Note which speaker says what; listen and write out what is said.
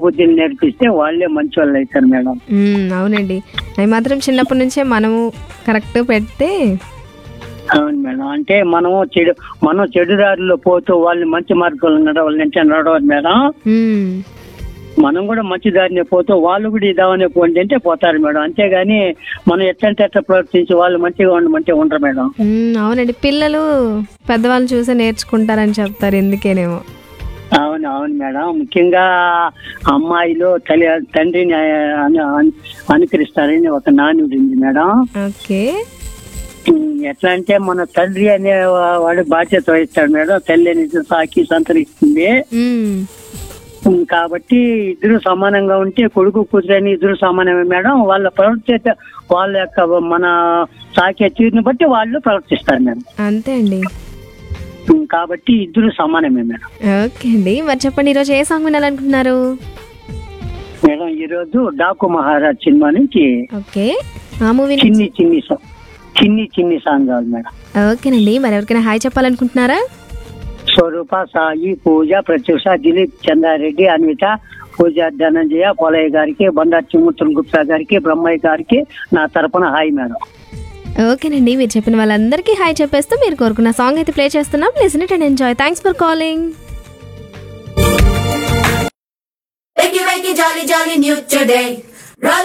Speaker 1: బుద్ధిని నేర్పిస్తే వాళ్ళే మంచి వాళ్ళు అవుతారు మేడం
Speaker 2: మ్మ్, అవునండి అవి మాత్రం చిన్నప్పటి నుంచే మనము కరెక్ట్ పెడితే
Speaker 1: అవును మేడం అంటే మనము చెడు మనం చెడు దారిలో పోతూ వాళ్ళని మంచి మార్గంలో నడవాలంటే నడవదు మేడం
Speaker 2: మ్మ్,
Speaker 1: మనం కూడా మంచి దారిని పోతూ వాళ్ళు కూడా ఇదామనే పోండి అంటే పోతారు మేడం అంతేగాని మనం ఎట్లంటే ఎట్లా ప్రవర్తించి వాళ్ళు మంచిగా ఉండమంటే ఉండరు మేడం
Speaker 2: మ్మ్, అవునండి పిల్లలు పెద్దవాళ్ళు చూసే నేర్చుకుంటారని చెప్తారు ఎందుకేనేమో
Speaker 1: అవును అవును మేడం ముఖ్యంగా అమ్మాయిలు తల్లి తండ్రిని అను- అను- అనుకరిస్తారని ఒక నానుడి ఉంది మేడం
Speaker 2: ఓకే
Speaker 1: ఉమ్, ఎట్లా అంటే మన తండ్రి అనే వా- వాడు బాధ్యత వహిస్తాడు మేడం తల్లి అనేది సాకి సంతరిస్తుంది
Speaker 2: మ్మ్,
Speaker 1: ఉమ్, కాబట్టి ఇద్దరు సమానంగా ఉంటే కొడుకు కూతురు అని ఇద్దరు సమానమే మేడం వాళ్ళ ప్రవర్తిత వాళ్ళ యొక్క మన సాకే తీరుని బట్టి వాళ్ళు ప్రవర్తిస్తారు మేడం
Speaker 2: అంతే అండి
Speaker 1: ఉమ్, కాబట్టి ఇద్దరు సమానమే మేడం
Speaker 2: ఓకే అండి మరి చెప్పండి ఈరోజు ఏ సాంగ్ వినాలనుకుంటున్నారు
Speaker 1: మేడం ఈ రోజు డాకు మహారాజ్ సినిమా నుంచి
Speaker 2: ఓకే ఆ మూవీ
Speaker 1: చిన్ని చిన్ని సా- చిన్ని చిన్ని సాంగ్ కావాలి మేడం
Speaker 2: ఓకేనండి మరి ఎవరికైనా హాయ్ చెప్పాలనుకుంటున్నారా
Speaker 1: స్వరూప సాయి పూజ ప్రత్యూష దిలీప్ చంద్రారెడ్డి అన్విత పూజ ధనంజయ పొలయ్య గారికి బండారు చిమ్ముత్తుల గుప్తా గారికి బ్రహ్మయ్య గారికి నా తరపున హాయ్ మేడం
Speaker 2: ఓకేనండి మీరు చెప్పిన వాళ్ళందరికీ హాయ్ చెప్పేస్తూ మీరు కోరుకున్న సాంగ్ అయితే ప్లే చేస్తున్నాం listen it and enjoy thanks for calling
Speaker 3: Wakey, wakey, jolly, jolly new today.